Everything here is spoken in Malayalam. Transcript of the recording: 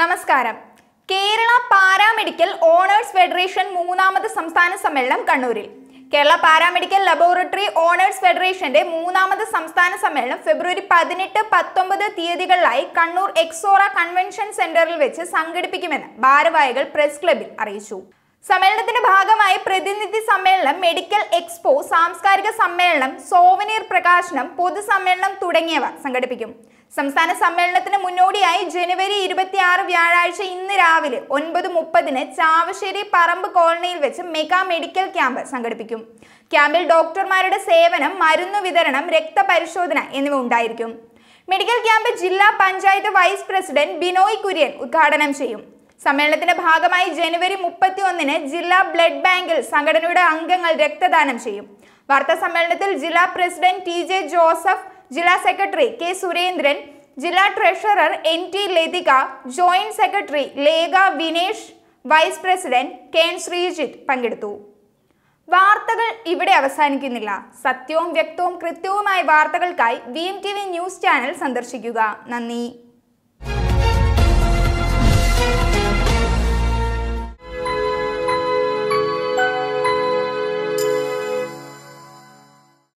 നമസ്കാരം കേരള പാരാമെഡിക്കൽ ഓണേഴ്സ് ഫെഡറേഷൻ മൂന്നാമത് സംസ്ഥാന സമ്മേളനം കണ്ണൂരിൽ കേരള പാരാമെഡിക്കൽ ലബോറട്ടറി ഓണേഴ്സ് ഫെഡറേഷന്റെ മൂന്നാമത് സംസ്ഥാന സമ്മേളനം ഫെബ്രുവരി പതിനെട്ട് പത്തൊമ്പത് തീയതികളിലായി കണ്ണൂർ എക്സോറ കൺവെൻഷൻ സെന്ററിൽ വെച്ച് സംഘടിപ്പിക്കുമെന്ന് ഭാരവാഹികൾ പ്രസ് ക്ലബിൽ അറിയിച്ചു സമ്മേളനത്തിന്റെ ഭാഗമായി പ്രതിനിധി സമ്മേളനം മെഡിക്കൽ എക്സ്പോ സാംസ്കാരിക സമ്മേളനം സോവനീർ പ്രകാശനം പൊതുസമ്മേളനം തുടങ്ങിയവ സംഘടിപ്പിക്കും സംസ്ഥാന സമ്മേളനത്തിന് മുന്നോടിയായി ജനുവരി ഇരുപത്തിയാറ് വ്യാഴാഴ്ച ഇന്ന് രാവിലെ ഒൻപത് മുപ്പതിന് ചാവശ്ശേരി പറമ്പ് കോളനിയിൽ വെച്ച് മെഗാ മെഡിക്കൽ ക്യാമ്പ് സംഘടിപ്പിക്കും ക്യാമ്പിൽ ഡോക്ടർമാരുടെ സേവനം മരുന്ന് വിതരണം രക്തപരിശോധന എന്നിവ ഉണ്ടായിരിക്കും മെഡിക്കൽ ക്യാമ്പ് ജില്ലാ പഞ്ചായത്ത് വൈസ് പ്രസിഡന്റ് ബിനോയ് കുര്യൻ ഉദ്ഘാടനം ചെയ്യും സമ്മേളനത്തിന്റെ ഭാഗമായി ജനുവരി മുപ്പത്തി ഒന്നിന് ജില്ലാ ബ്ലഡ് ബാങ്കിൽ സംഘടനയുടെ അംഗങ്ങൾ രക്തദാനം ചെയ്യും വാർത്താ സമ്മേളനത്തിൽ ജില്ലാ പ്രസിഡന്റ് ടി ജെ ജോസഫ് ജില്ലാ സെക്രട്ടറി കെ സുരേന്ദ്രൻ ജില്ലാ treasurer N T Lathika joint secretary Lekha Vinesh vice president K N Sreejith പങ്കെടുത്തു വാർത്തകൾ ഇവിടെ അവസാനിക്കുന്നില്ല സത്യവും വ്യക്തവും കൃത്യവുമായ വാർത്തകൾക്കായി V M T V news channel സന്ദർശിക്കുക നന്ദി